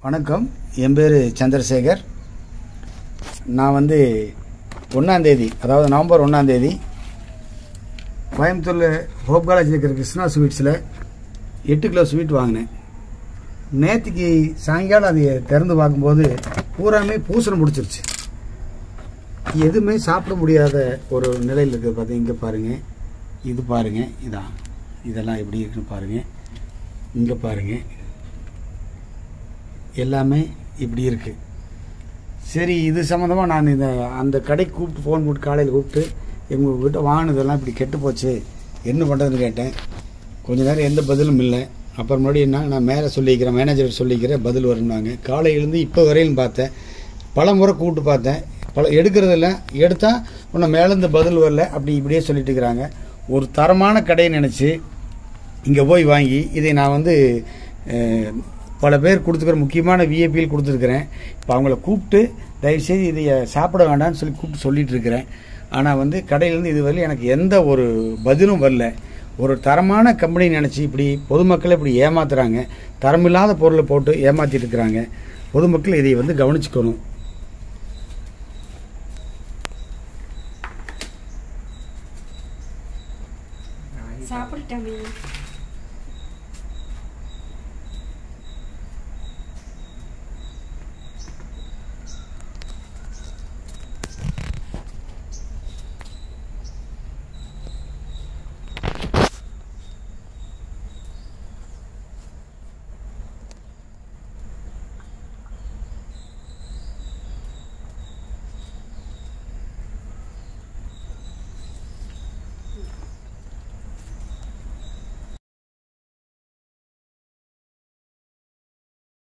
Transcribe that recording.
வணக்கம் என் பேர் சந்திரசேகர் நான் வந்து ஒன்றாந்தேதி அதாவது நவம்பர் ஒன்றாந்தேதி கோயம்புத்தூரில் ஹோப் காலேஜ் இருக்கிற கிருஷ்ணா ஸ்வீட்ஸில் எட்டு கிலோ ஸ்வீட் வாங்கினேன் நேற்றுக்கு சாயங்காலம் அதை திறந்து பார்க்கும்போது பூராமே பூசணம் பிடிச்சிருச்சு எதுவுமே சாப்பிட முடியாத ஒரு நிலையில் இருக்குது பார்த்து இங்கே பாருங்கள் இது பாருங்கள் இதான் இதெல்லாம் எப்படி இருக்குன்னு பாருங்கள் இங்கே பாருங்கள் எல்லாமே இப்படி இருக்குது சரி இது சம்மந்தமாக நான் இந்த அந்த கடைக்கு கூப்பிட்டு ஃபோன் போட்டு காலையில் கூப்பிட்டு எங்கள் கிட்ட வாங்கினதெல்லாம் இப்படி கெட்டு போச்சு என்ன பண்ணுறதுன்னு கேட்டேன் கொஞ்ச நேரம் எந்த பதிலும் இல்லை அப்புறம் மறுபடியும் என்ன நான் மேலே சொல்லிக்கிறேன் மேனேஜர் சொல்லிக்கிறேன் பதில் வரும்னாங்க காலையிலேருந்து இப்போ வரையிலும் பார்த்தேன் பல முறை கூப்பிட்டு பார்த்தேன் பல எடுக்கிறதில்ல எடுத்தால் உன்னை மேலேருந்து பதில் வரல அப்படி இப்படியே சொல்லிட்டு இருக்கிறாங்க ஒரு தரமான கடையை நினச்சி இங்கே போய் வாங்கி இதை நான் வந்து அஹ், பல பேர் கொடுத்துக்கிற முக்கியமான விஐபியில் கொடுத்துருக்குறேன் இப்போ அவங்கள கூப்பிட்டு தயவுசெய்து இதை சாப்பிட வேண்டாம்னு சொல்லி கூப்பிட்டு சொல்லிட்டு இருக்கிறேன் ஆனால் வந்து கடையிலேருந்து இதுவரையிலும் எனக்கு எந்த ஒரு பதிலும் வரல ஒரு தரமான கம்பெனி நினச்சி இப்படி பொதுமக்களை இப்படி ஏமாத்துறாங்க தரமில்லாத பொருளை போட்டு ஏமாத்திட்டு இருக்கிறாங்க பொதுமக்கள் இதை வந்து கவனிச்சுக்கணும்